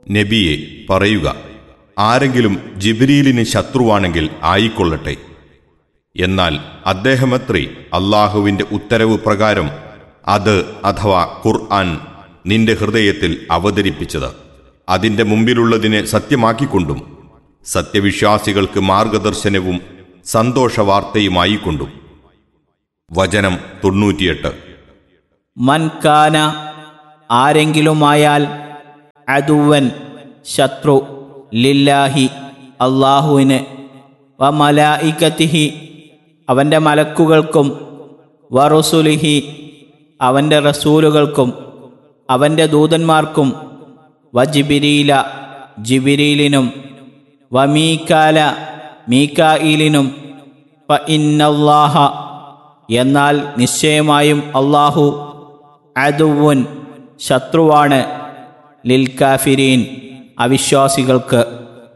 നബിയെ പറയുക ആരെങ്കിലും ജിബ്രീലിന് ശത്രുവാണെങ്കിൽ ആയിക്കൊള്ളട്ടെ എന്നാൽ അദ്ദേഹമത്രേ അള്ളാഹുവിന്റെ ഉത്തരവ് പ്രകാരം അത് അഥവാ ഖുർആൻ നിന്റെ ഹൃദയത്തിൽ അവതരിപ്പിച്ചത് അതിന്റെ മുമ്പിലുള്ളതിനെ സത്യമാക്കിക്കൊണ്ടും സത്യവിശ്വാസികൾക്ക് മാർഗദർശനവും സന്തോഷവാർത്തയുമായിക്കൊണ്ടും വചനം തൊണ്ണൂറ്റിയെട്ട് മൻകാന ആരെങ്കിലുമായാൽ അദുവൻ ശത്രു ലില്ലാഹി അള്ളാഹുവിന് വ മലായിക്കത്തിഹി അവൻ്റെ മലക്കുകൾക്കും വറുസുലിഹി അവൻ്റെ റസൂലുകൾക്കും അവൻ്റെ ദൂതന്മാർക്കും വ ജിബിരീല ജിബിരീലിനും വ മീക്കാല മീക്കായിലിനും ഫ ഇന്നല്ലാഹ എന്നാൽ നിശ്ചയമായും അള്ളാഹു അദുവുൻ ശത്രുവാണ് ലിൽ കാഫിരീൻ അവിശ്വാസികൾക്ക്